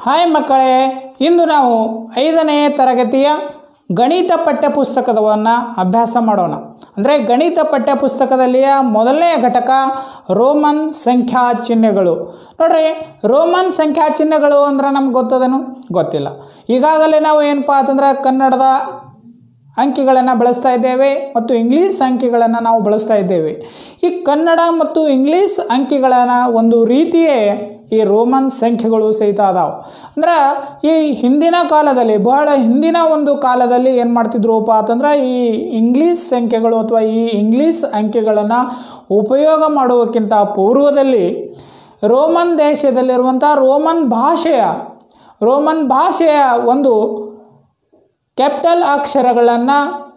Hi ಮಕ್ಕಳೇ ಇಂದು ನಾವು ಐದನೇ ತರಗತಿಯ ಗಣಿತ ಪಠ್ಯಪುಸ್ತಕವನ್ನು ಅಭ್ಯಾಸ ಮಾಡೋಣ ಅಂದರೆ ಗಣಿತ ಪಠ್ಯಪುಸ್ತಕದಲ್ಲಿಯ ಮೊದಲನೇ ಘಟಕ ರೋಮನ್ ಸಂಖ್ಯಾ ಚಿಹ್ನೆಗಳು ನೋಡ್ರಿ ರೋಮನ್ ಸಂಖ್ಯಾ ಚಿಹ್ನೆಗಳು ಅಂದ್ರೆ ನಮ್ಗೆ ಗೊತ್ತದನು ಗೊತ್ತಿಲ್ಲ ಈಗಾಗಲೇ ನಾವು ಏನಪ್ಪ ಅಂತಂದ್ರೆ ಕನ್ನಡದ ಅಂಕಿಗಳನ್ನು ಬಳಸ್ತಾ ಇದ್ದೇವೆ ಮತ್ತು ಇಂಗ್ಲೀಷ್ ಅಂಕಿಗಳನ್ನು ನಾವು ಬಳಸ್ತಾ ಇದ್ದೇವೆ ಈ ಕನ್ನಡ ಮತ್ತು ಇಂಗ್ಲೀಷ್ ಅಂಕಿಗಳನ್ನ ಒಂದು ರೀತಿಯೇ ಈ ರೋಮನ್ ಸಂಖ್ಯೆಗಳು ಸಹಿತ ಅದಾವೆ ಅಂದ್ರೆ ಈ ಹಿಂದಿನ ಕಾಲದಲ್ಲಿ ಬಹಳ ಹಿಂದಿನ ಒಂದು ಕಾಲದಲ್ಲಿ ಏನು ಮಾಡ್ತಿದ್ರುಪ್ಪ ಅಂತಂದ್ರೆ ಈ ಇಂಗ್ಲೀಷ್ ಸಂಖ್ಯೆಗಳು ಅಥವಾ ಈ ಇಂಗ್ಲೀಷ್ ಅಂಕಿಗಳನ್ನು ಉಪಯೋಗ ಮಾಡುವಕ್ಕಿಂತ ಪೂರ್ವದಲ್ಲಿ ರೋಮನ್ ದೇಶದಲ್ಲಿರುವಂಥ ರೋಮನ್ ಭಾಷೆಯ ರೋಮನ್ ಭಾಷೆಯ ಒಂದು ಕ್ಯಾಪಿಟಲ್ ಅಕ್ಷರಗಳನ್ನು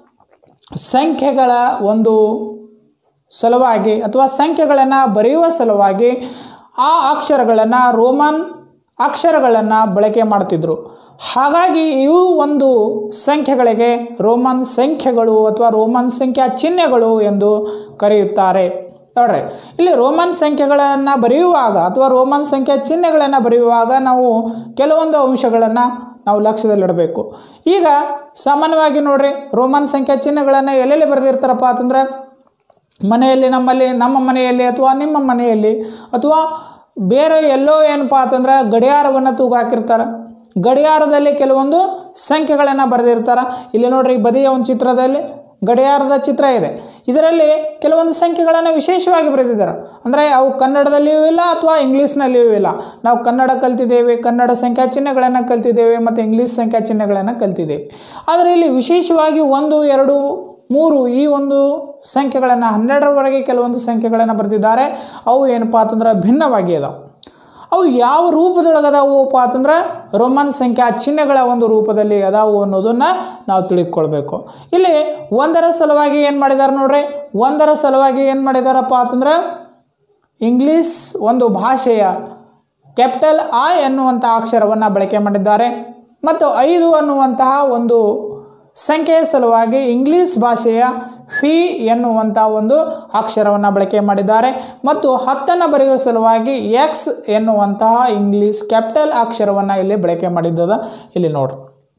ಸಂಖ್ಯೆಗಳ ಒಂದು ಸಲುವಾಗಿ ಅಥವಾ ಸಂಖ್ಯೆಗಳನ್ನು ಬರೆಯುವ ಸಲುವಾಗಿ ಆ ಅಕ್ಷರಗಳನ್ನು ರೋಮನ್ ಅಕ್ಷರಗಳನ್ನು ಬಳಕೆ ಮಾಡ್ತಿದ್ರು ಹಾಗಾಗಿ ಇವು ಒಂದು ಸಂಖ್ಯೆಗಳಿಗೆ ರೋಮನ್ ಸಂಖ್ಯೆಗಳು ಅಥವಾ ರೋಮನ್ ಸಂಖ್ಯಾ ಚಿಹ್ನೆಗಳು ಎಂದು ಕರೆಯುತ್ತಾರೆ ನೋಡ್ರಿ ಇಲ್ಲಿ ರೋಮನ್ ಸಂಖ್ಯೆಗಳನ್ನು ಬರೆಯುವಾಗ ಅಥವಾ ರೋಮನ್ ಸಂಖ್ಯಾ ಚಿಹ್ನೆಗಳನ್ನು ಬರೆಯುವಾಗ ನಾವು ಕೆಲವೊಂದು ಅಂಶಗಳನ್ನು ನಾವು ಲಕ್ಷ್ಯದಲ್ಲಿಡಬೇಕು ಈಗ ಸಾಮಾನ್ಯವಾಗಿ ನೋಡ್ರಿ ರೋಮನ್ ಸಂಖ್ಯಾ ಚಿಹ್ನೆಗಳನ್ನು ಎಲ್ಲೆಲ್ಲಿ ಬರೆದಿರ್ತಾರಪ್ಪ ಅಂತಂದ್ರೆ ಮನೆಯಲ್ಲಿ ನಮ್ಮಲ್ಲಿ ನಮ್ಮ ಮನೆಯಲ್ಲಿ ಅಥವಾ ನಿಮ್ಮ ಮನೆಯಲ್ಲಿ ಅಥವಾ ಬೇರೆ ಎಲ್ಲೋ ಏನಪ್ಪ ಅಂತಂದ್ರೆ ಗಡಿಯಾರವನ್ನು ತೂಗು ಹಾಕಿರ್ತಾರೆ ಗಡಿಯಾರದಲ್ಲಿ ಕೆಲವೊಂದು ಸಂಖ್ಯೆಗಳನ್ನು ಬರೆದಿರ್ತಾರೆ ಇಲ್ಲಿ ನೋಡ್ರಿ ಬದಿಯ ಒಂದು ಚಿತ್ರದಲ್ಲಿ ಗಡಿಯಾರದ ಚಿತ್ರ ಇದೆ ಇದರಲ್ಲಿ ಕೆಲವೊಂದು ಸಂಖ್ಯೆಗಳನ್ನು ವಿಶೇಷವಾಗಿ ಬರೆದಿದ್ದಾರೆ ಅಂದರೆ ಅವು ಕನ್ನಡದಲ್ಲಿಯೂ ಇಲ್ಲ ಅಥವಾ ಇಂಗ್ಲೀಷ್ನಲ್ಲಿಯೂ ಇಲ್ಲ ನಾವು ಕನ್ನಡ ಕಲ್ತಿದ್ದೇವೆ ಕನ್ನಡ ಸಂಖ್ಯಾ ಚಿಹ್ನೆಗಳನ್ನು ಕಲ್ತಿದ್ದೇವೆ ಮತ್ತು ಇಂಗ್ಲೀಷ್ ಸಂಖ್ಯಾ ಚಿಹ್ನೆಗಳನ್ನು ಕಲ್ತಿದ್ದೇವೆ ಆದರೆ ಇಲ್ಲಿ ವಿಶೇಷವಾಗಿ ಒಂದು ಎರಡು ಮೂರು ಈ ಒಂದು ಸಂಖ್ಯೆಗಳನ್ನು ಹನ್ನೆರಡರವರೆಗೆ ಕೆಲವೊಂದು ಸಂಖ್ಯೆಗಳನ್ನು ಬರೆದಿದ್ದಾರೆ ಅವು ಏನಪ್ಪ ಅಂತಂದ್ರೆ ಭಿನ್ನವಾಗಿ ಅದಾವೆ ಅವು ಯಾವ ರೂಪದೊಳಗದಾವಪ್ಪ ಅಂತಂದ್ರೆ ರೋಮನ್ ಸಂಖ್ಯಾ ಚಿಹ್ನೆಗಳ ಒಂದು ರೂಪದಲ್ಲಿ ಅದಾವು ಅನ್ನೋದನ್ನು ನಾವು ತಿಳಿದುಕೊಳ್ಬೇಕು ಇಲ್ಲಿ ಒಂದರ ಸಲುವಾಗಿ ಏನು ಮಾಡಿದ್ದಾರೆ ನೋಡ್ರಿ ಒಂದರ ಸಲುವಾಗಿ ಏನು ಮಾಡಿದಾರಪ್ಪ ಅಂತಂದ್ರೆ ಇಂಗ್ಲೀಷ್ ಒಂದು ಭಾಷೆಯ ಕ್ಯಾಪಿಟಲ್ ಆ ಎನ್ನುವಂಥ ಅಕ್ಷರವನ್ನು ಬಳಕೆ ಮಾಡಿದ್ದಾರೆ ಮತ್ತು ಐದು ಅನ್ನುವಂತಹ ಒಂದು ಸಂಖ್ಯೆಯ ಸಲುವಾಗಿ ಇಂಗ್ಲೀಷ್ ಭಾಷೆಯ ಫಿ ಎನ್ನುವಂಥ ಒಂದು ಅಕ್ಷರವನ್ನು ಬಳಕೆ ಮಾಡಿದ್ದಾರೆ ಮತ್ತು ಹತ್ತನ್ನು ಬರೆಯುವ ಸಲುವಾಗಿ ಎಕ್ಸ್ ಎನ್ನುವಂತಹ ಇಂಗ್ಲೀಷ್ ಕ್ಯಾಪಿಟಲ್ ಅಕ್ಷರವನ್ನು ಇಲ್ಲಿ ಬಳಕೆ ಮಾಡಿದ್ದದ ಇಲ್ಲಿ ನೋಡ್ರಿ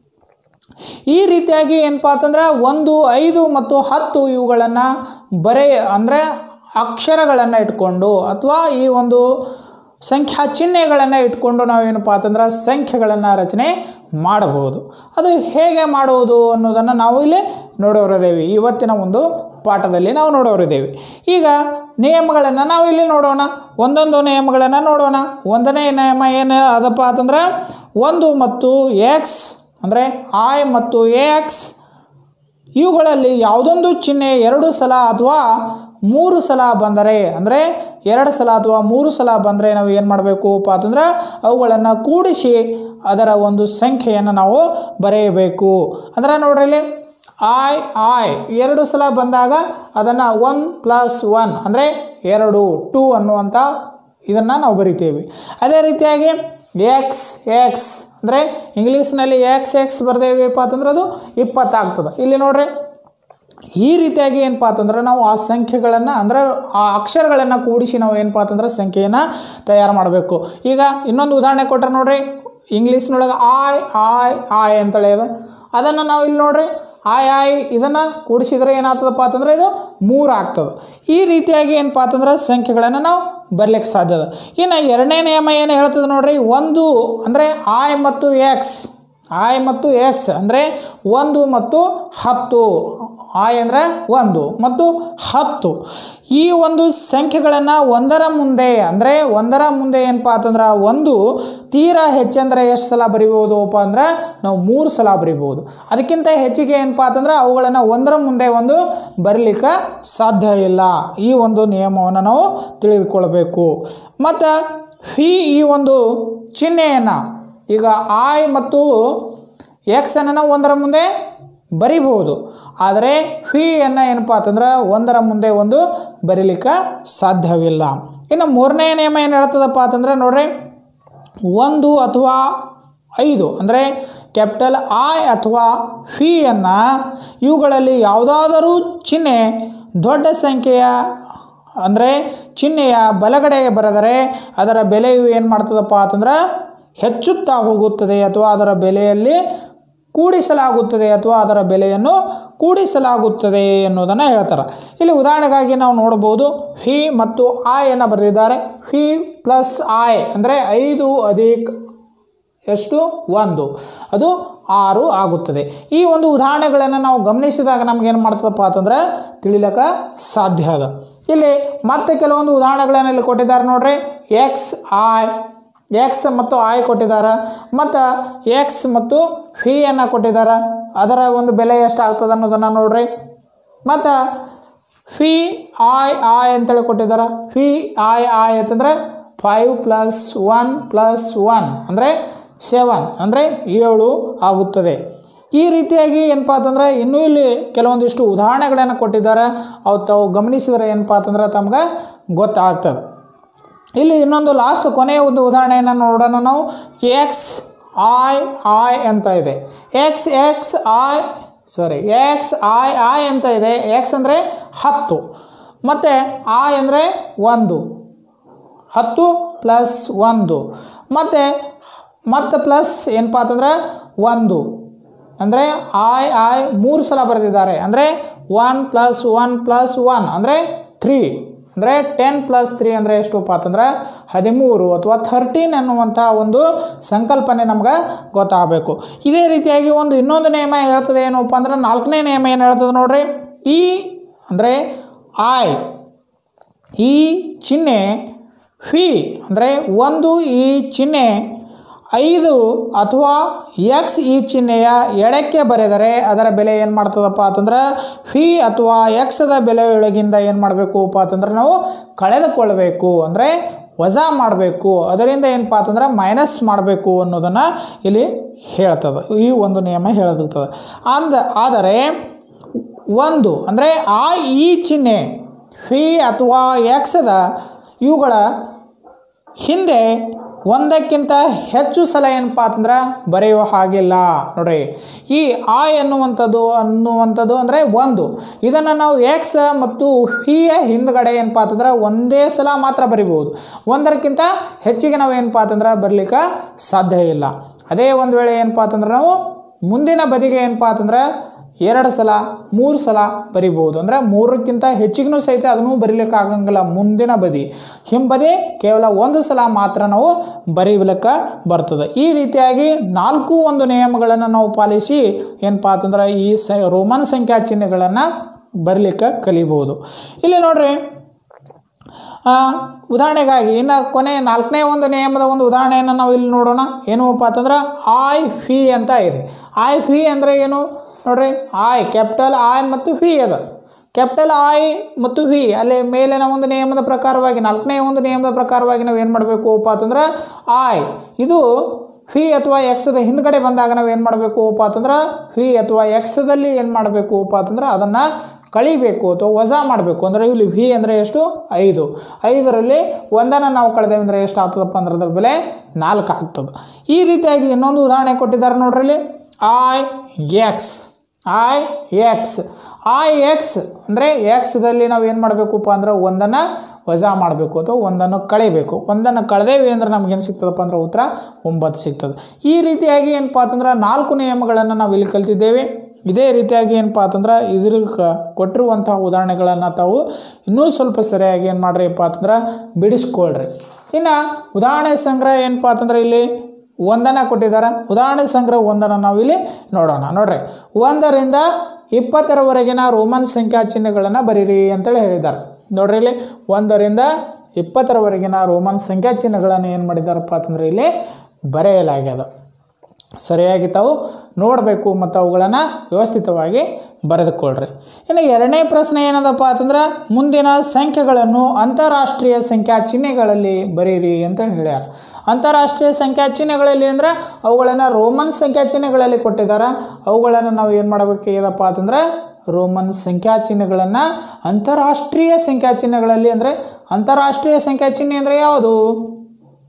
ಈ ರೀತಿಯಾಗಿ ಏನಪ್ಪ ಅಂತಂದ್ರೆ ಒಂದು ಐದು ಮತ್ತು ಹತ್ತು ಇವುಗಳನ್ನು ಬರೆ ಅಂದರೆ ಅಕ್ಷರಗಳನ್ನು ಇಟ್ಕೊಂಡು ಅಥವಾ ಈ ಒಂದು ಸಂಖ್ಯಾ ಚಿಹ್ನೆಗಳನ್ನು ಇಟ್ಕೊಂಡು ನಾವೇನಪ್ಪ ಅಂತಂದ್ರೆ ಸಂಖ್ಯೆಗಳನ್ನು ರಚನೆ ಮಾಡಬಹುದು ಅದು ಹೇಗೆ ಮಾಡುವುದು ಅನ್ನೋದನ್ನು ನಾವು ಇಲ್ಲಿ ನೋಡೋರಿದ್ದೇವೆ ಇವತ್ತಿನ ಒಂದು ಪಾಠದಲ್ಲಿ ನಾವು ನೋಡೋರಿದ್ದೇವೆ ಈಗ ನಿಯಮಗಳನ್ನು ನಾವು ಇಲ್ಲಿ ನೋಡೋಣ ಒಂದೊಂದು ನಿಯಮಗಳನ್ನು ನೋಡೋಣ ಒಂದನೇ ನಿಯಮ ಏನು ಅದಪ್ಪ ಅಂತಂದ್ರೆ ಒಂದು ಮತ್ತು ಎಕ್ಸ್ ಅಂದರೆ ಐ ಮತ್ತು ಎಕ್ಸ್ ಇವುಗಳಲ್ಲಿ ಯಾವುದೊಂದು ಚಿಹ್ನೆ ಎರಡು ಸಲ ಅಥವಾ ಮೂರು ಸಲ ಬಂದರೆ ಅಂದರೆ ಎರಡು ಸಲ ಅಥವಾ ಮೂರು ಸಲ ಬಂದರೆ ನಾವು ಏನು ಮಾಡಬೇಕುಪ್ಪ ಅಂತಂದ್ರೆ ಅವುಗಳನ್ನು ಕೂಡಿಸಿ ಅದರ ಒಂದು ಸಂಖ್ಯೆಯನ್ನು ನಾವು ಬರೆಯಬೇಕು ಅಂದ್ರೆ ನೋಡ್ರಿ ಇಲ್ಲಿ ಐ ಐ ಎರಡು ಸಲ ಬಂದಾಗ ಅದನ್ನು ಒನ್ ಪ್ಲಸ್ ಒನ್ ಅಂದರೆ ಎರಡು ಟೂ ಅನ್ನುವಂಥ ಇದನ್ನು ನಾವು ಬರಿತೀವಿ ಅದೇ ರೀತಿಯಾಗಿ ಎಕ್ಸ್ ಎಕ್ಸ್ ಅಂದರೆ ಇಂಗ್ಲೀಷ್ನಲ್ಲಿ ಎಕ್ಸ್ ಎಕ್ಸ್ ಬರ್ದೇವಿಪ್ಪ ಅಂತಂದ್ರೆ ಅದು ಇಪ್ಪತ್ತಾಗ್ತದೆ ಇಲ್ಲಿ ನೋಡ್ರಿ ಈ ರೀತಿಯಾಗಿ ಏನಪ್ಪ ಅಂತಂದ್ರೆ ನಾವು ಆ ಸಂಖ್ಯೆಗಳನ್ನು ಅಂದರೆ ಆ ಅಕ್ಷರಗಳನ್ನು ಕೂಡಿಸಿ ನಾವು ಏನಪ್ಪ ಅಂತಂದ್ರೆ ಸಂಖ್ಯೆಯನ್ನು ತಯಾರು ಮಾಡಬೇಕು ಈಗ ಇನ್ನೊಂದು ಉದಾಹರಣೆ ಕೊಟ್ಟರೆ ನೋಡ್ರಿ ಇಂಗ್ಲೀಷ್ನೊಳಗೆ ಆಯ್ ಆಯ್ ಆಯ್ ಅಂತೇಳಿ ಇದೆ ಅದನ್ನು ನಾವು ಇಲ್ಲಿ ನೋಡ್ರಿ ಆಯ್ ಆಯ್ ಇದನ್ನು ಕೂಡಿಸಿದ್ರೆ ಏನಾಗ್ತದಪ್ಪ ಅಂತಂದ್ರೆ ಇದು ಮೂರು ಆಗ್ತದೆ ಈ ರೀತಿಯಾಗಿ ಏನಪ್ಪ ಅಂತಂದ್ರೆ ಸಂಖ್ಯೆಗಳನ್ನು ನಾವು ಬರಲಿಕ್ಕೆ ಸಾಧ್ಯದ ಇನ್ನು ಎರಡನೇ ನಿಯಮ ಏನು ಹೇಳ್ತದೆ ನೋಡ್ರಿ ಒಂದು ಅಂದರೆ ಆಯ್ ಮತ್ತು ಎಕ್ಸ್ ಆಯ್ ಮತ್ತು ಎಕ್ಸ್ ಅಂದರೆ ಒಂದು ಮತ್ತು ಹತ್ತು ಆಯ್ ಅಂದರೆ ಒಂದು ಮತ್ತು ಹತ್ತು ಈ ಒಂದು ಸಂಖ್ಯೆಗಳನ್ನು ಒಂದರ ಮುಂದೆ ಅಂದರೆ ಒಂದರ ಮುಂದೆ ಏನಪ್ಪ ಅಂತಂದ್ರೆ ಒಂದು ತೀರಾ ಹೆಚ್ಚಂದ್ರೆ ಎಷ್ಟು ಸಲ ಬರಿಬೋದಪ್ಪ ಅಂದ್ರೆ ನಾವು ಮೂರು ಸಲ ಬರಿಬೋದು ಅದಕ್ಕಿಂತ ಹೆಚ್ಚಿಗೆ ಏನಪ್ಪ ಅಂತಂದ್ರೆ ಅವುಗಳನ್ನು ಒಂದರ ಮುಂದೆ ಒಂದು ಬರಲಿಕ್ಕೆ ಸಾಧ್ಯ ಇಲ್ಲ ಈ ಒಂದು ನಿಯಮವನ್ನು ನಾವು ತಿಳಿದುಕೊಳ್ಬೇಕು ಮತ್ತು ಈ ಈ ಒಂದು ಚಿಹ್ನೆಯನ್ನು ಈಗ ಆಯ್ ಮತ್ತು ಎಕ್ಸನ್ನು ನಾವು ಒಂದರ ಮುಂದೆ ಬರಿಬಹುದು ಆದರೆ ಫಿಯನ್ನು ಏನಪ್ಪ ಅಂತಂದ್ರೆ ಒಂದರ ಮುಂದೆ ಒಂದು ಬರೀಲಿಕ್ಕೆ ಸಾಧ್ಯವಿಲ್ಲ ಇನ್ನು ಮೂರನೇ ನಿಯಮ ಏನು ಹೇಳ್ತದಪ್ಪ ಅಂತಂದ್ರೆ ನೋಡ್ರಿ ಒಂದು ಅಥವಾ ಐದು ಅಂದರೆ ಕ್ಯಾಪಿಟಲ್ ಐ ಅಥವಾ ಫಿಯನ್ನು ಇವುಗಳಲ್ಲಿ ಯಾವುದಾದರೂ ಚಿಹ್ನೆ ದೊಡ್ಡ ಸಂಖ್ಯೆಯ ಅಂದರೆ ಚಿಹ್ನೆಯ ಬಲಗಡೆಗೆ ಬರೆದರೆ ಅದರ ಬೆಲೆಯು ಏನು ಮಾಡ್ತದಪ್ಪ ಅಂತಂದ್ರೆ ಹೆಚ್ಚುತ್ತಾ ಹೋಗುತ್ತದೆ ಅಥವಾ ಅದರ ಬೆಲೆಯಲ್ಲಿ ಕೂಡಿಸಲಾಗುತ್ತದೆ ಅಥವಾ ಅದರ ಬೆಲೆಯನ್ನು ಕೂಡಿಸಲಾಗುತ್ತದೆ ಎನ್ನುವುದನ್ನು ಹೇಳ್ತಾರೆ ಇಲ್ಲಿ ಉದಾಹರಣೆಗಾಗಿ ನಾವು ನೋಡ್ಬೋದು ಹಿ ಮತ್ತು ಆಯನ್ನು ಬರೆದಿದ್ದಾರೆ ಹಿ ಪ್ಲಸ್ ಆಯ್ ಅಂದರೆ ಐದು ಅಧಿಕ ಎಷ್ಟು ಒಂದು ಅದು ಆರು ಆಗುತ್ತದೆ ಈ ಒಂದು ಉದಾಹರಣೆಗಳನ್ನು ನಾವು ಗಮನಿಸಿದಾಗ ನಮ್ಗೇನು ಮಾಡ್ತದಪ್ಪ ಅಂತಂದ್ರೆ ತಿಳಿಲಕ್ಕ ಸಾಧ್ಯ ಅದ ಇಲ್ಲಿ ಮತ್ತೆ ಕೆಲವೊಂದು ಉದಾಹರಣೆಗಳನ್ನು ಇಲ್ಲಿ ಕೊಟ್ಟಿದ್ದಾರೆ ನೋಡ್ರಿ ಎಕ್ಸ್ ಆಯ್ ಎಕ್ಸ್ ಮತ್ತು ಆಯ್ ಕೊಟ್ಟಿದ್ದಾರೆ ಮತ್ತು ಎಕ್ಸ್ ಮತ್ತು ಫಿಯನ್ನು ಕೊಟ್ಟಿದ್ದಾರೆ ಅದರ ಒಂದು ಬೆಲೆ ಎಷ್ಟಾಗ್ತದೆ ಅನ್ನೋದನ್ನು ನೋಡ್ರಿ ಮತ್ತು ಫಿ ಆಯ್ ಆಯ್ ಅಂತೇಳಿ ಕೊಟ್ಟಿದ್ದಾರೆ ಫಿ ಆಯ್ ಆಯ್ ಅಂತಂದರೆ five plus one plus one ಅಂದರೆ ಸೆವೆನ್ ಅಂದರೆ ಏಳು ಆಗುತ್ತದೆ ಈ ರೀತಿಯಾಗಿ ಏನಪ್ಪ ಅಂತಂದ್ರೆ ಇನ್ನೂ ಇಲ್ಲಿ ಕೆಲವೊಂದಿಷ್ಟು ಉದಾಹರಣೆಗಳನ್ನು ಕೊಟ್ಟಿದ್ದಾರೆ ಅವು ತಾವು ಗಮನಿಸಿದರೆ ಏನಪ್ಪ ಅಂತಂದ್ರೆ ತಮ್ಗೆ ಗೊತ್ತಾಗ್ತದೆ ಇಲ್ಲಿ ಇನ್ನೊಂದು ಲಾಸ್ಟ್ ಕೊನೆಯ ಒಂದು ಉದಾಹರಣೆಯನ್ನು ನೋಡೋಣ ನಾವು ಎಕ್ಸ್ ಐ ಐ ಅಂತ ಇದೆ X X I sorry X I I ಅಂತ ಇದೆ ಎಕ್ಸ್ ಅಂದರೆ ಹತ್ತು ಮತ್ತು ಐ ಅಂದರೆ ಒಂದು ಹತ್ತು ಪ್ಲಸ್ ಒಂದು ಮತ್ತು ಮತ್ತು ಪ್ಲಸ್ ಏನಪ್ಪ ಅಂತಂದ್ರೆ ಒಂದು ಅಂದರೆ ಐ ಐ ಮೂರು ಸಲ ಬರೆದಿದ್ದಾರೆ ಅಂದರೆ one plus one plus one ಅಂದರೆ ತ್ರೀ ಅಂದರೆ ಟೆನ್ ಪ್ಲಸ್ ತ್ರೀ ಅಂದರೆ ಎಷ್ಟುಪ್ಪ ಅಂತಂದ್ರೆ ಹದಿಮೂರು ಅಥವಾ ಥರ್ಟೀನ್ ಅನ್ನುವಂಥ ಒಂದು ಸಂಕಲ್ಪನೆ ನಮ್ಗೆ ಗೊತ್ತಾಗಬೇಕು ಇದೇ ರೀತಿಯಾಗಿ ಒಂದು ಇನ್ನೊಂದು ನಿಯಮ ಹೇಳ್ತದೆ ಏನಪ್ಪ ಅಂದ್ರೆ ನಾಲ್ಕನೇ ನಿಯಮ ಏನು ಹೇಳ್ತದೆ ನೋಡ್ರಿ ಈ ಅಂದರೆ ಐ ಈ ಚಿಹ್ನೆ ಫಿ ಅಂದರೆ ಒಂದು ಈ ಚಿಹ್ನೆ ಐದು ಅಥವಾ ಎಕ್ಸ್ ಈ ಚಿಹ್ನೆಯ ಎಡಕ್ಕೆ ಬರೆದರೆ ಅದರ ಬೆಲೆ ಏನು ಮಾಡ್ತದಪ್ಪ ಅಂತಂದ್ರೆ ಫಿ ಅಥವಾ ಎಕ್ಸದ ಬೆಲೆಯೊಳಗಿಂದ ಏನು ಮಾಡಬೇಕುಪ್ಪ ಅಂತಂದ್ರೆ ನಾವು ಕಳೆದುಕೊಳ್ಬೇಕು ಅಂದರೆ ವಜಾ ಮಾಡಬೇಕು ಅದರಿಂದ ಏನಪ್ಪ ಅಂತಂದ್ರೆ ಮೈನಸ್ ಮಾಡಬೇಕು ಅನ್ನೋದನ್ನು ಇಲ್ಲಿ ಹೇಳ್ತದೆ ಈ ಒಂದು ನಿಯಮ ಹೇಳದಿರ್ತದೆ ಅಂದ ಆದರೆ ಒಂದು ಅಂದರೆ ಆ ಈ ಚಿಹ್ನೆ ಫಿ ಅಥವಾ ಎಕ್ಸದ ಇವುಗಳ ಹಿಂದೆ ಒಂದಕ್ಕಿಂತ ಹೆಚ್ಚು ಸಲ ಏನಪ್ಪ ಅಂತಂದ್ರೆ ಬರೆಯುವ ಹಾಗಿಲ್ಲ ನೋಡ್ರಿ ಈ ಆ ಎನ್ನುವಂಥದ್ದು ಅನ್ನುವಂಥದ್ದು ಅಂದರೆ ಒಂದು ಇದನ್ನು ನಾವು ಎಕ್ಸ್ ಮತ್ತು ಹಿಯ ಹಿಂದ್ಗಡೆ ಏನಪ್ಪ ಅಂತಂದ್ರೆ ಒಂದೇ ಸಲ ಮಾತ್ರ ಬರಿಬೋದು ಒಂದರಕ್ಕಿಂತ ಹೆಚ್ಚಿಗೆ ನಾವು ಏನಪ್ಪ ಅಂತಂದ್ರೆ ಬರಲಿಕ್ಕೆ ಸಾಧ್ಯ ಇಲ್ಲ ಅದೇ ಒಂದು ವೇಳೆ ಏನಪ್ಪ ಅಂತಂದ್ರೆ ನಾವು ಮುಂದಿನ ಬದಿಗೆ ಏನಪ್ಪ ಅಂತಂದ್ರೆ ಎರಡು ಸಲ ಮೂರು ಸಲ ಬರಿಬೋದು ಅಂದರೆ ಮೂರಕ್ಕಿಂತ ಹೆಚ್ಚಿಗೂ ಸಹಿತ ಅದನ್ನು ಬರೀಲಿಕ್ಕೆ ಆಗಂಗಿಲ್ಲ ಮುಂದಿನ ಬದಿ ಹಿಂಬದಿ ಕೇವಲ ಒಂದು ಸಲ ಮಾತ್ರ ನಾವು ಬರೀಲಿಕ್ಕೆ ಬರ್ತದೆ ಈ ರೀತಿಯಾಗಿ ನಾಲ್ಕು ಒಂದು ನಿಯಮಗಳನ್ನು ನಾವು ಪಾಲಿಸಿ ಏನಪ್ಪ ಅಂತಂದ್ರೆ ಈ ಸ ರೋಮನ್ ಸಂಖ್ಯಾ ಚಿಹ್ನೆಗಳನ್ನು ಬರಲಿಕ್ಕೆ ಕಲಿಬೋದು ಇಲ್ಲಿ ನೋಡ್ರಿ ಆ, ಉದಾಹರಣೆಗಾಗಿ ಇನ್ನು ಕೊನೆ ನಾಲ್ಕನೇ ಒಂದು ನಿಯಮದ ಒಂದು ಉದಾಹರಣೆಯನ್ನು ನಾವು ಇಲ್ಲಿ ನೋಡೋಣ ಏನಪ್ಪ ಅಂತಂದ್ರೆ ಐ ಫಿ ಅಂತ ಇದೆ ಐ ಫಿ ಅಂದರೆ ಏನು ನೋಡ್ರಿ ಐ ಕ್ಯಾಪಿಟಲ್ ಐ ಮತ್ತು ಫಿ ಅದ ಕ್ಯಾಪಿಟಲ್ ಐ ಮತ್ತು ವಿ ಅಲ್ಲಿ ಮೇಲಿನ ಒಂದು ನಿಯಮದ ಪ್ರಕಾರವಾಗಿ ನಾಲ್ಕನೇ ಒಂದು ನಿಯಮದ ಪ್ರಕಾರವಾಗಿ ನಾವು ಏನು ಮಾಡಬೇಕುಪ್ಪ ಅಂತಂದ್ರೆ ಐ ಇದು ಫಿ ಅಥವಾ ಎಕ್ಸದ ಹಿಂದ್ಗಡೆ ಬಂದಾಗ ನಾವು ಏನು ಮಾಡಬೇಕುಪ್ಪ ಅಂತಂದ್ರೆ ಫಿ ಅಥವಾ ಎಕ್ಸದಲ್ಲಿ ಏನು ಮಾಡಬೇಕುಪ್ಪ ಅಂತಂದ್ರೆ ಅದನ್ನು ಕಳಿಬೇಕು ಅಥವಾ ವಜಾ ಮಾಡಬೇಕು ಅಂದರೆ ಇಲ್ಲಿ ವಿ ಅಂದರೆ ಎಷ್ಟು ಐದು ಐದರಲ್ಲಿ ಒಂದನ್ನು ನಾವು ಕಳೆದೇವೆ ಅಂದರೆ ಎಷ್ಟು ಆಗ್ತದಪ್ಪ ಅಂದ್ರೆ ಅದ್ರ ಬೆಲೆ ನಾಲ್ಕು ಆಗ್ತದೆ ಈ ರೀತಿಯಾಗಿ ಇನ್ನೊಂದು ಉದಾಹರಣೆ ಕೊಟ್ಟಿದ್ದಾರೆ ನೋಡ್ರಿ ಇಲ್ಲಿ I X I X I X ಅಂದರೆ ಎಕ್ಸ್ದಲ್ಲಿ ನಾವು ಏನು ಮಾಡಬೇಕಪ್ಪ ಅಂದ್ರೆ ಒಂದನ್ನು ವಜಾ ಮಾಡಬೇಕು ಅಥವಾ ಒಂದನ್ನು ಕಳಿಬೇಕು ಒಂದನ್ನು ಕಳೆದೇವಿ ಅಂದ್ರೆ ನಮಗೇನು ಸಿಗ್ತದಪ್ಪ ಅಂದ್ರೆ ಉತ್ತರ ಒಂಬತ್ತು ಸಿಗ್ತದೆ ಈ ರೀತಿಯಾಗಿ ಏನಪ್ಪ ಅಂತಂದ್ರೆ ನಾಲ್ಕು ನಿಯಮಗಳನ್ನು ನಾವು ಇಲ್ಲಿ ಕಲ್ತಿದ್ದೇವೆ ಇದೇ ರೀತಿಯಾಗಿ ಏನಪ್ಪ ಅಂತಂದ್ರೆ ಇದ್ರ ಕ ಕೊಟ್ಟಿರುವಂತಹ ಉದಾಹರಣೆಗಳನ್ನು ತಾವು ಇನ್ನೂ ಸ್ವಲ್ಪ ಸರಿಯಾಗಿ ಏನು ಮಾಡ್ರಿಪ್ಪ ಅಂತಂದ್ರೆ ಬಿಡಿಸ್ಕೊಳ್ರಿ ಇನ್ನು ಉದಾಹರಣೆ ಸಂಗ್ರಹ ಏನಪ್ಪ ಅಂತಂದ್ರೆ ಇಲ್ಲಿ ಒಂದನ್ನು ಕೊಟ್ಟಿದ್ದಾರೆ ಉದಾಹರಣೆ ಸಂಗ್ರಹ ಒಂದನ್ನು ನಾವು ಇಲ್ಲಿ ನೋಡೋಣ ನೋಡ್ರಿ ಒಂದರಿಂದ ಇಪ್ಪತ್ತರವರೆಗಿನ ರೋಮನ್ ಸಂಖ್ಯಾ ಚಿಹ್ನೆಗಳನ್ನು ಬರೀರಿ ಅಂತೇಳಿ ಹೇಳಿದ್ದಾರೆ ನೋಡ್ರಿ ಇಲ್ಲಿ ಒಂದರಿಂದ ಇಪ್ಪತ್ತರವರೆಗಿನ ರೋಮನ್ ಸಂಖ್ಯಾ ಚಿಹ್ನೆಗಳನ್ನು ಏನು ಮಾಡಿದ್ದಾರಪ್ಪ ಅಂತಂದ್ರೆ ಇಲ್ಲಿ ಬರೆಯಲಾಗ್ಯದ ಸರಿಯಾಗಿ ತಾವು ನೋಡಬೇಕು ಮತ್ತು ಅವುಗಳನ್ನು ವ್ಯವಸ್ಥಿತವಾಗಿ ಬರೆದುಕೊಳ್ಳ್ರಿ ಇನ್ನು ಎರಡನೇ ಪ್ರಶ್ನೆ ಏನದಪ್ಪ ಅಂತಂದ್ರೆ ಮುಂದಿನ ಸಂಖ್ಯೆಗಳನ್ನು ಅಂತಾರಾಷ್ಟ್ರೀಯ ಸಂಖ್ಯಾ ಚಿಹ್ನೆಗಳಲ್ಲಿ ಬರೀರಿ ಅಂತ ಹೇಳ್ಯಾರ ಅಂತಾರಾಷ್ಟ್ರೀಯ ಸಂಖ್ಯಾ ಚಿಹ್ನೆಗಳಲ್ಲಿ ಅಂದರೆ ಅವುಗಳನ್ನು ರೋಮನ್ ಸಂಖ್ಯಾ ಚಿಹ್ನೆಗಳಲ್ಲಿ ಕೊಟ್ಟಿದ್ದಾರೆ ಅವುಗಳನ್ನು ನಾವು ಏನು ಮಾಡಬೇಕು ಏನಪ್ಪ ಅಂತಂದ್ರೆ ರೋಮನ್ ಸಂಖ್ಯಾ ಚಿಹ್ನೆಗಳನ್ನು ಅಂತಾರಾಷ್ಟ್ರೀಯ ಸಂಖ್ಯಾ ಚಿಹ್ನೆಗಳಲ್ಲಿ ಅಂದರೆ ಅಂತಾರಾಷ್ಟ್ರೀಯ ಸಂಖ್ಯಾ ಚಿಹ್ನೆ ಅಂದರೆ ಯಾವುದು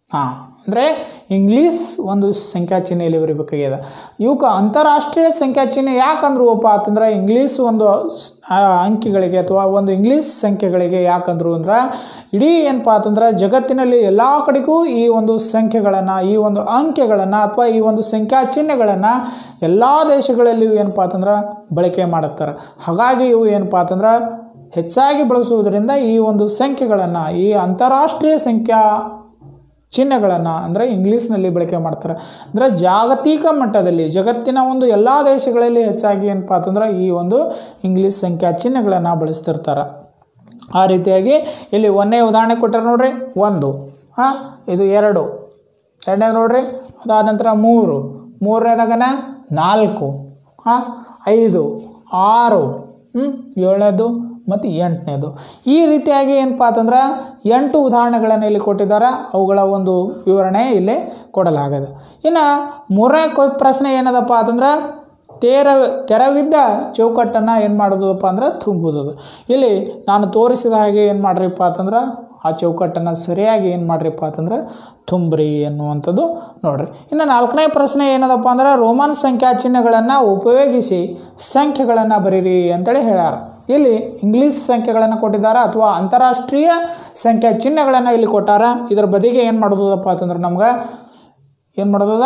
ಹಾಂ ಅಂದರೆ ಇಂಗ್ಲೀಷ್ ಒಂದು ಸಂಖ್ಯಾ ಚಿಹ್ನೆಯಲ್ಲಿ ಬರೀಬೇಕಾಗ್ಯದ ಇವಕ್ಕೆ ಅಂತಾರಾಷ್ಟ್ರೀಯ ಸಂಖ್ಯಾ ಚಿಹ್ನೆ ಯಾಕಂದ್ರುವಪ್ಪ ಅಂತಂದ್ರೆ ಇಂಗ್ಲೀಷ್ ಒಂದು ಸ್- ಆ, ಅಂಕಿಗಳಿಗೆ ಅಥವಾ ಒಂದು ಇಂಗ್ಲೀಷ್ ಸಂಖ್ಯೆಗಳಿಗೆ ಯಾಕಂದ್ರು ಅಂದ್ರೆ ಇಡೀ ಏನಪ್ಪ ಅಂತಂದ್ರೆ ಜಗತ್ತಿನಲ್ಲಿ ಎಲ್ಲ ಕಡೆಗೂ ಈ ಒಂದು ಸಂಖ್ಯೆಗಳನ್ನು ಈ ಒಂದು ಅಂಕೆಗಳನ್ನು ಅಥವಾ ಈ ಒಂದು ಸಂಖ್ಯಾ ಚಿಹ್ನೆಗಳನ್ನು ಎಲ್ಲ ದೇಶಗಳಲ್ಲಿಯೂ ಏನಪ್ಪ ಅಂತಂದ್ರೆ ಬಳಕೆ ಮಾಡುತ್ತಾರೆ ಹಾಗಾಗಿ ಇವು ಏನಪ್ಪ ಅಂತಂದ್ರೆ ಹೆಚ್ಚಾಗಿ ಬಳಸುವುದರಿಂದ ಈ ಒಂದು ಸಂಖ್ಯೆಗಳನ್ನು ಈ ಅಂತಾರಾಷ್ಟ್ರೀಯ ಸಂಖ್ಯಾ ಚಿಹ್ನೆಗಳನ್ನು ಅಂದರೆ ಇಂಗ್ಲೀಷ್ನಲ್ಲಿ ಬಳಕೆ ಮಾಡ್ತಾರೆ ಅಂದರೆ ಜಾಗತಿಕ ಮಟ್ಟದಲ್ಲಿ ಜಗತ್ತಿನ ಒಂದು ಎಲ್ಲ ದೇಶಗಳಲ್ಲಿ ಹೆಚ್ಚಾಗಿ ಏನಪ್ಪ ಅಂತಂದ್ರೆ ಈ ಒಂದು ಇಂಗ್ಲೀಷ್ ಸಂಖ್ಯಾ ಚಿಹ್ನೆಗಳನ್ನು ಬಳಸ್ತಿರ್ತಾರೆ ಆ ರೀತಿಯಾಗಿ ಇಲ್ಲಿ ಒಂದನೇ ಉದಾಹರಣೆ ಕೊಟ್ಟಾರೆ ನೋಡ್ರಿ ಒಂದು ಹಾಂ ಇದು ಎರಡು ಎರಡನೇ ನೋಡ್ರಿ ಅದಾದ ನಂತರ ಮೂರು ಮೂರನೇದಾಗನ ನಾಲ್ಕು ಹಾಂ ಐದು ಆರು ಹ್ಞೂ ಏಳನೇದು ಮತ್ತು ಎಂಟನೇದು ಈ ರೀತಿಯಾಗಿ ಏನಪ್ಪ ಅಂತಂದ್ರೆ ಎಂಟು ಉದಾಹರಣೆಗಳನ್ನು ಇಲ್ಲಿ ಕೊಟ್ಟಿದ್ದಾರೆ ಅವುಗಳ ಒಂದು ವಿವರಣೆ ಇಲ್ಲಿ ಕೊಡಲಾಗಿದೆ ಇನ್ನು ಮೂರನೇ ಕೊ ಪ್ರಶ್ನೆ ಏನದಪ್ಪ ಅಂತಂದ್ರೆ ತೇರ ತೆರವಿದ್ದ ಚೌಕಟ್ಟನ್ನು ಏನು ಮಾಡೋದಪ್ಪ ಅಂದ್ರೆ ತುಂಬುವುದು ಇಲ್ಲಿ ನಾನು ತೋರಿಸಿದ ಹಾಗೆ ಏನು ಮಾಡ್ರಿಪ್ಪ ಅಂತಂದ್ರೆ ಆ ಚೌಕಟ್ಟನ್ನು ಸರಿಯಾಗಿ ಏನು ಮಾಡ್ರಿಪ್ಪ ಅಂತಂದ್ರೆ ತುಂಬ್ರಿ ಎನ್ನುವಂಥದ್ದು ನೋಡ್ರಿ ಇನ್ನು ನಾಲ್ಕನೇ ಪ್ರಶ್ನೆ ಏನದಪ್ಪ ಅಂದ್ರೆ ರೋಮನ್ ಸಂಖ್ಯಾ ಚಿಹ್ನೆಗಳನ್ನು ಉಪಯೋಗಿಸಿ ಸಂಖ್ಯೆಗಳನ್ನು ಬರೀರಿ ಅಂತೇಳಿ ಹೇಳ್ಯಾರ ಇಲ್ಲಿ ಇಂಗ್ಲೀಷ್ ಸಂಖ್ಯೆಗಳನ್ನು ಕೊಟ್ಟಿದ್ದಾರೆ ಅಥವಾ ಅಂತಾರಾಷ್ಟ್ರೀಯ ಸಂಖ್ಯಾ ಚಿಹ್ನೆಗಳನ್ನು ಇಲ್ಲಿ ಕೊಟ್ಟಾರ ಇದರ ಬದಿಗೆ ಏನು ಮಾಡೋದಪ್ಪ ಅಂತಂದ್ರೆ ನಮ್ಗೆ ಏನು ಮಾಡೋದದ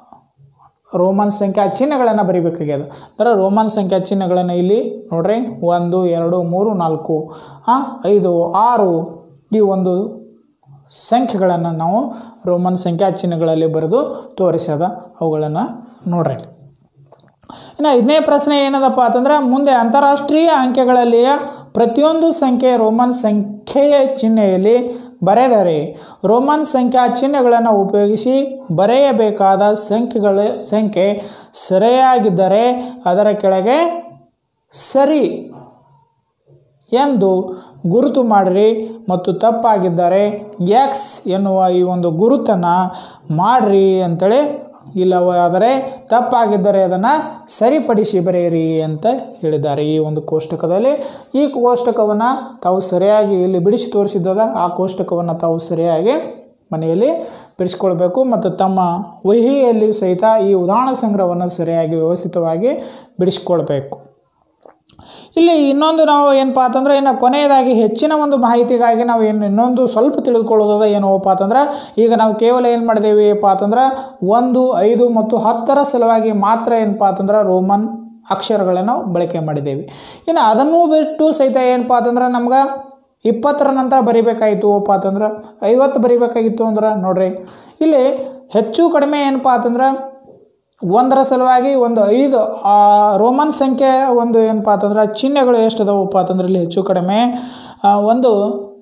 ರೋಮನ್ ಸಂಖ್ಯಾ ಚಿಹ್ನೆಗಳನ್ನು ಬರಿಬೇಕಾಗ್ಯದ ಅಂದರೆ ರೋಮನ್ ಸಂಖ್ಯಾ ಚಿಹ್ನೆಗಳನ್ನು ಇಲ್ಲಿ ನೋಡ್ರಿ ಒಂದು ಎರಡು ಮೂರು ನಾಲ್ಕು ಹಾಂ ಐದು ಆರು ಈ ಒಂದು ಸಂಖ್ಯೆಗಳನ್ನು ನಾವು ರೋಮನ್ ಸಂಖ್ಯಾ ಚಿಹ್ನೆಗಳಲ್ಲಿ ಬರೆದು ತೋರಿಸ್ಯದ ಅವುಗಳನ್ನು ನೋಡ್ರಿ ಇನ್ನು ಐದನೇ ಪ್ರಶ್ನೆ ಏನದಪ್ಪ ಅಂತಂದ್ರೆ ಮುಂದೆ ಅಂತಾರಾಷ್ಟ್ರೀಯ ಅಂಕೆಗಳಲ್ಲಿಯ ಪ್ರತಿಯೊಂದು ಸಂಖ್ಯೆ ರೋಮನ್ ಸಂಖ್ಯೆಯ ಚಿಹ್ನೆಯಲ್ಲಿ ಬರೆದರೆ ರೋಮನ್ ಸಂಖ್ಯಾ ಚಿಹ್ನೆಗಳನ್ನು ಉಪಯೋಗಿಸಿ ಬರೆಯಬೇಕಾದ ಸಂಖ್ಯೆಗಳ ಸಂಖ್ಯೆ ಸರಿಯಾಗಿದ್ದರೆ ಅದರ ಕೆಳಗೆ ಸರಿ ಎಂದು ಗುರುತು ಮಾಡಿರಿ ಮತ್ತು ತಪ್ಪಾಗಿದ್ದರೆ ಎಕ್ಸ್ ಎನ್ನುವ ಈ ಒಂದು ಗುರುತನ್ನು ಮಾಡಿರಿ ಅಂತೇಳಿ ಇಲ್ಲವಾದರೆ ತಪ್ಪಾಗಿದ್ದರೆ ಅದನ್ನು ಸರಿಪಡಿಸಿ ಬರೆಯಿರಿ ಅಂತ ಹೇಳಿದ್ದಾರೆ ಈ ಒಂದು ಕೋಷ್ಟಕದಲ್ಲಿ ಈ ಕೋಷ್ಟಕವನ್ನು ತಾವು ಸರಿಯಾಗಿ ಇಲ್ಲಿ ಬಿಡಿಸಿ ತೋರಿಸಿದ್ದದ ಆ ಕೋಷ್ಟಕವನ್ನು ತಾವು ಸರಿಯಾಗಿ ಮನೆಯಲ್ಲಿ ಬಿಡಿಸ್ಕೊಳ್ಬೇಕು ಮತ್ತು ತಮ್ಮ ವಹಿಯಲ್ಲಿಯೂ ಸಹಿತ ಈ ಉದಾಹರಣಾ ಸಂಗ್ರಹವನ್ನು ಸರಿಯಾಗಿ ವ್ಯವಸ್ಥಿತವಾಗಿ ಬಿಡಿಸ್ಕೊಳ್ಬೇಕು ಇಲ್ಲಿ ಇನ್ನೊಂದು ನಾವು ಏನಪ್ಪ ಅಂತಂದ್ರೆ ಇನ್ನು ಕೊನೆಯದಾಗಿ ಹೆಚ್ಚಿನ ಒಂದು ಮಾಹಿತಿಗಾಗಿ ನಾವು ಏನು ಇನ್ನೊಂದು ಸ್ವಲ್ಪ ತಿಳಿದುಕೊಳ್ಳೋದದ ಏನಪ್ಪ ಅಂತಂದ್ರೆ ಈಗ ನಾವು ಕೇವಲ ಏನು ಮಾಡಿದೇವಿಪ್ಪ ಅಂತಂದ್ರೆ ಒಂದು ಐದು ಮತ್ತು ಹತ್ತರ ಸಲುವಾಗಿ ಮಾತ್ರ ಏನಪ್ಪ ಅಂತಂದ್ರೆ ರೋಮನ್ ಅಕ್ಷರಗಳನ್ನು ಬಳಕೆ ಮಾಡಿದ್ದೇವೆ ಇನ್ನು ಅದನ್ನು ಬಿಟ್ಟು ಸಹಿತ ಏನಪ್ಪ ಅಂತಂದ್ರೆ ನಮ್ಗೆ ಇಪ್ಪತ್ತರ ನಂತರ ಬರಿಬೇಕಾಯಿತು ಅಪ್ಪ ಅಂತಂದ್ರೆ ಐವತ್ತು ಬರಿಬೇಕಾಗಿತ್ತು ಅಂದ್ರೆ ನೋಡ್ರಿ ಇಲ್ಲಿ ಹೆಚ್ಚು ಕಡಿಮೆ ಏನಪ್ಪ ಅಂತಂದ್ರೆ ಒಂದರ ಸಲುವಾಗಿ ಒಂದು ಐದು ಆ ರೋಮನ್ ಸಂಖ್ಯೆ ಒಂದು ಏನಪ್ಪ ಅಂತಂದ್ರೆ ಚಿಹ್ನೆಗಳು ಎಷ್ಟು ಅದಾವಪ್ಪ ಅಂತಂದ್ರೆ ಇಲ್ಲಿ ಹೆಚ್ಚು ಕಡಿಮೆ ಆ, ಒಂದು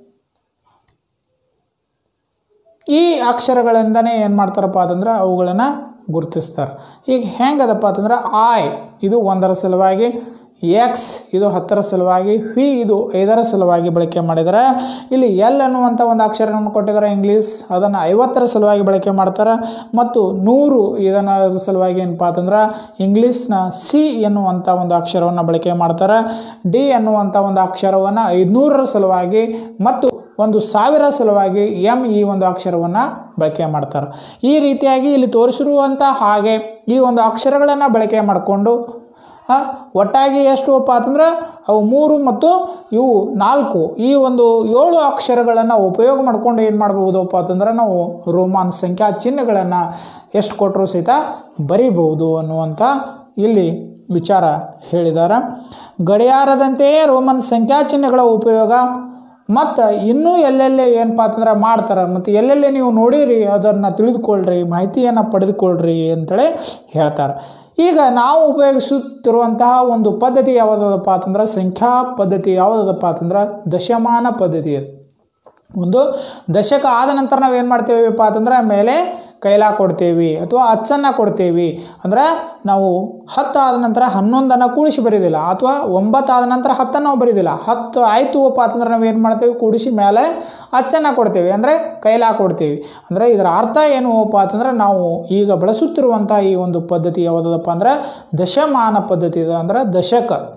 ಈ ಅಕ್ಷರಗಳಿಂದನೇ ಏನು ಮಾಡ್ತಾರಪ್ಪ ಅಂತಂದ್ರೆ ಅವುಗಳನ್ನು ಗುರುತಿಸ್ತಾರೆ ಈಗ ಹೆಂಗದಪ್ಪ ಅಂತಂದ್ರೆ ಆಯ್ ಇದು ಒಂದರ ಸಲುವಾಗಿ ಎಕ್ಸ್ ಇದು ಹತ್ತರ ಸಲುವಾಗಿ ವಿ ಇದು ಐದರ ಸಲುವಾಗಿ ಬಳಕೆ ಮಾಡಿದ್ದಾರೆ ಇಲ್ಲಿ ಎಲ್ ಅನ್ನುವಂಥ ಒಂದು ಅಕ್ಷರವನ್ನು ಕೊಟ್ಟಿದ್ದಾರೆ ಇಂಗ್ಲೀಷ್ ಅದನ್ನು ಐವತ್ತರ ಸಲುವಾಗಿ ಬಳಕೆ ಮಾಡ್ತಾರೆ ಮತ್ತು ನೂರು ಇದನ್ನು ಅದ್ರ ಸಲುವಾಗಿ ಏನಪ್ಪ ಅಂತಂದ್ರೆ ಇಂಗ್ಲೀಷ್ನ ಸಿ ಎನ್ನುವಂಥ ಒಂದು ಅಕ್ಷರವನ್ನು ಬಳಕೆ ಮಾಡ್ತಾರೆ ಡಿ ಎನ್ನುವಂಥ ಒಂದು ಅಕ್ಷರವನ್ನು ಐದುನೂರರ ಸಲುವಾಗಿ ಮತ್ತು ಒಂದು ಸಾವಿರ ಸಲುವಾಗಿ ಎಮ್ ಈ ಒಂದು ಅಕ್ಷರವನ್ನು ಬಳಕೆ ಮಾಡ್ತಾರೆ ಈ ರೀತಿಯಾಗಿ ಇಲ್ಲಿ ತೋರಿಸಿರುವಂಥ ಹಾಗೆ ಈ ಒಂದು ಅಕ್ಷರಗಳನ್ನು ಬಳಕೆ ಮಾಡಿಕೊಂಡು ಆ, ಒಟ್ಟಾಗಿ ಎಷ್ಟು ಅಪ್ಪ ಅಂತಂದ್ರೆ ಅವು ಮೂರು ಮತ್ತು ಇವು ನಾಲ್ಕು ಈ ಒಂದು ಏಳು ಅಕ್ಷರಗಳನ್ನು ಉಪಯೋಗ ಮಾಡ್ಕೊಂಡು ಏನು ಮಾಡ್ಬೋದಪ್ಪ ಅಂತಂದ್ರೆ ನಾವು ರೋಮಾನ್ ಸಂಖ್ಯಾ ಚಿಹ್ನೆಗಳನ್ನು ಎಷ್ಟು ಕೊಟ್ಟರು ಸಹಿತ ಬರಿಬಹುದು ಅನ್ನುವಂಥ ಇಲ್ಲಿ ವಿಚಾರ ಹೇಳಿದ್ದಾರೆ ಗಡಿಯಾರದಂತೆಯೇ ರೋಮನ್ ಸಂಖ್ಯಾ ಚಿಹ್ನೆಗಳ ಉಪಯೋಗ ಮತ್ತು ಇನ್ನೂ ಎಲ್ಲೆಲ್ಲಿ ಏನಪ್ಪ ಅಂತಂದ್ರೆ ಮಾಡ್ತಾರೆ ಮತ್ತು ಎಲ್ಲೆಲ್ಲಿ ನೀವು ನೋಡಿರಿ ಅದನ್ನು ತಿಳಿದುಕೊಳ್ಳ್ರಿ ಮಾಹಿತಿಯನ್ನು ಪಡೆದುಕೊಳ್ಳ್ರಿ ಅಂತೇಳಿ ಹೇಳ್ತಾರೆ ಈಗ ನಾವು ಉಪಯೋಗಿಸುತ್ತಿರುವಂತಹ ಒಂದು ಪದ್ಧತಿ ಯಾವುದಪ್ಪ ಅಂತಂದ್ರೆ ಸಂಖ್ಯಾ ಪದ್ಧತಿ ಯಾವುದಪ್ಪ ಅಂತಂದ್ರೆ ದಶಮಾನ ಪದ್ಧತಿ ಅದು ಒಂದು ದಶಕ ಆದ ನಂತರ ನಾವು ಏನು ಮಾಡ್ತೇವಿಪ್ಪ ಅಂತಂದ್ರೆ ಮೇಲೆ ಕೈಲಾ ಕೊಡ್ತೇವಿ ಅಥವಾ ಅಚ್ಚನ್ನು ಕೊಡ್ತೇವಿ ಅಂದ್ರೆ ನಾವು ಹತ್ತು ಆದ ನಂತರ ಹನ್ನೊಂದನ್ನು ಕೂಡಿಸಿ ಬರೀದಿಲ್ಲ ಅಥವಾ ಒಂಬತ್ತು ಆದ ನಂತರ ಹತ್ತನ್ನು ನಾವು ಬರೀದಿಲ್ಲ ಹತ್ತು ಆಯಿತು ಅಪ್ಪ ಅಂತಂದ್ರೆ ನಾವು ಏನು ಮಾಡ್ತೇವೆ ಕೂಡಿಸಿ ಮೇಲೆ ಅಚ್ಚನ್ನು ಕೊಡ್ತೇವೆ ಅಂದರೆ ಕೈಲಾ ಕೊಡ್ತೇವಿ ಅಂದರೆ ಇದರ ಅರ್ಥ ಏನು ಅಪ್ಪ ಅಂತಂದ್ರೆ ನಾವು ಈಗ ಬಳಸುತ್ತಿರುವಂಥ ಈ ಒಂದು ಪದ್ಧತಿ ಯಾವುದಪ್ಪ ಅಂದ್ರೆ ದಶಮಾನ ಪದ್ಧತಿ ಇದೆ ಅಂದ್ರೆ ದಶಕ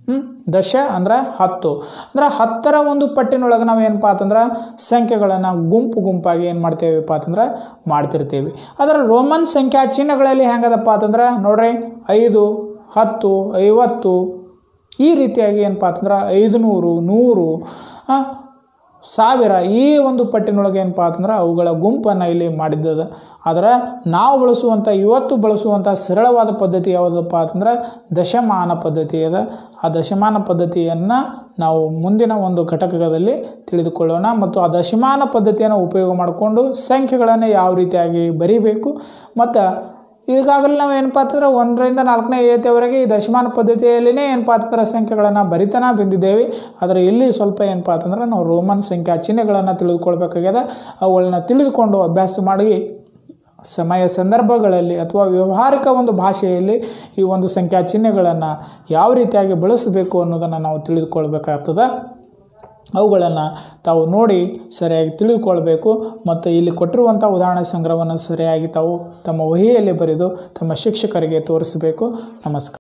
ಹ್ಮ್? ದಶ ಅಂದ್ರೆ ಹತ್ತು ಅಂದ್ರೆ ಹತ್ತರ ಒಂದು ಪಟ್ಟಿನೊಳಗೆ ನಾವು ಏನಪ್ಪ ಅಂತಂದ್ರೆ ಸಂಖ್ಯೆಗಳನ್ನು ಗುಂಪು ಗುಂಪಾಗಿ ಏನು ಮಾಡ್ತೇವಪ್ಪ ಅಂತಂದ್ರೆ ಮಾಡ್ತಿರ್ತೀವಿ ಅದರ ರೋಮನ್ ಸಂಖ್ಯಾ ಚಿಹ್ನೆಗಳಲ್ಲಿ ಹೆಂಗದಪ್ಪ ಅಂತಂದ್ರೆ ನೋಡ್ರಿ ಐದು ಹತ್ತು ಐವತ್ತು ಈ ರೀತಿಯಾಗಿ ಏನಪ್ಪ ಅಂತಂದ್ರೆ ಐದುನೂರು ನೂರು ಆ, ಸಾವಿರ ಈ ಒಂದು ಪಟ್ಟಿನೊಳಗೆ ಏನಪ್ಪ ಅಂತಂದ್ರೆ ಅವುಗಳ ಗುಂಪನ್ನು ಇಲ್ಲಿ ಮಾಡಿದ್ದದ ಆದರೆ ನಾವು ಬಳಸುವಂಥ ಇವತ್ತು ಬಳಸುವಂಥ ಸರಳವಾದ ಪದ್ಧತಿ ಯಾವುದಪ್ಪ ಅಂತಂದ್ರೆ ದಶಮಾನ ಪದ್ಧತಿ ಅದ ಆ ದಶಮಾನ ಪದ್ಧತಿಯನ್ನು ನಾವು ಮುಂದಿನ ಒಂದು ಘಟಕದಲ್ಲಿ ತಿಳಿದುಕೊಳ್ಳೋಣ ಮತ್ತು ಆ ದಶಮಾನ ಪದ್ಧತಿಯನ್ನು ಉಪಯೋಗ ಮಾಡಿಕೊಂಡು ಸಂಖ್ಯೆಗಳನ್ನು ಯಾವ ರೀತಿಯಾಗಿ ಬರೀಬೇಕು ಮತ್ತು ಈಗಾಗಲೇ ನಾವು ಏನಪ್ಪ ಅಂತಂದ್ರೆ ಒಂದರಿಂದ ನಾಲ್ಕನೇ ಏತಿಯವರೆಗೆ ಈ ದಶಮಾನ ಪದ್ಧತಿಯಲ್ಲಿನೇ ಏನಪ್ಪ ಅಂತಂದ್ರೆ ಸಂಖ್ಯೆಗಳನ್ನು ಬರಿತಾನ ಬಂದಿದ್ದೇವೆ ಆದರೆ ಇಲ್ಲಿ ಸ್ವಲ್ಪ ಏನಪ್ಪ ಅಂತಂದ್ರೆ ನಾವು ರೋಮನ್ ಸಂಖ್ಯಾ ಚಿಹ್ನೆಗಳನ್ನು ತಿಳಿದುಕೊಳ್ಬೇಕಾಗ್ಯದ ಅವುಗಳನ್ನ ತಿಳಿದುಕೊಂಡು ಅಭ್ಯಾಸ ಮಾಡಿ ಸಮಯ ಸಂದರ್ಭಗಳಲ್ಲಿ ಅಥವಾ ವ್ಯವಹಾರಿಕ ಒಂದು ಭಾಷೆಯಲ್ಲಿ ಈ ಒಂದು ಸಂಖ್ಯಾ ಚಿಹ್ನೆಗಳನ್ನು ಯಾವ ರೀತಿಯಾಗಿ ಬಳಸಬೇಕು ಅನ್ನೋದನ್ನು ನಾವು ತಿಳಿದುಕೊಳ್ಬೇಕಾಗ್ತದೆ ಅವುಗಳನ್ನು ತಾವು ನೋಡಿ ಸರಿಯಾಗಿ ತಿಳಿದುಕೊಳ್ಬೇಕು ಮತ್ತು ಇಲ್ಲಿ ಕೊಟ್ಟಿರುವಂಥ ಉದಾಹರಣೆ ಸಂಗ್ರಹವನ್ನು ಸರಿಯಾಗಿ ತಾವು ತಮ್ಮ ವಹಿಯಲ್ಲಿ ಬರೆದು ತಮ್ಮ ಶಿಕ್ಷಕರಿಗೆ ತೋರಿಸಬೇಕು ನಮಸ್ಕಾರ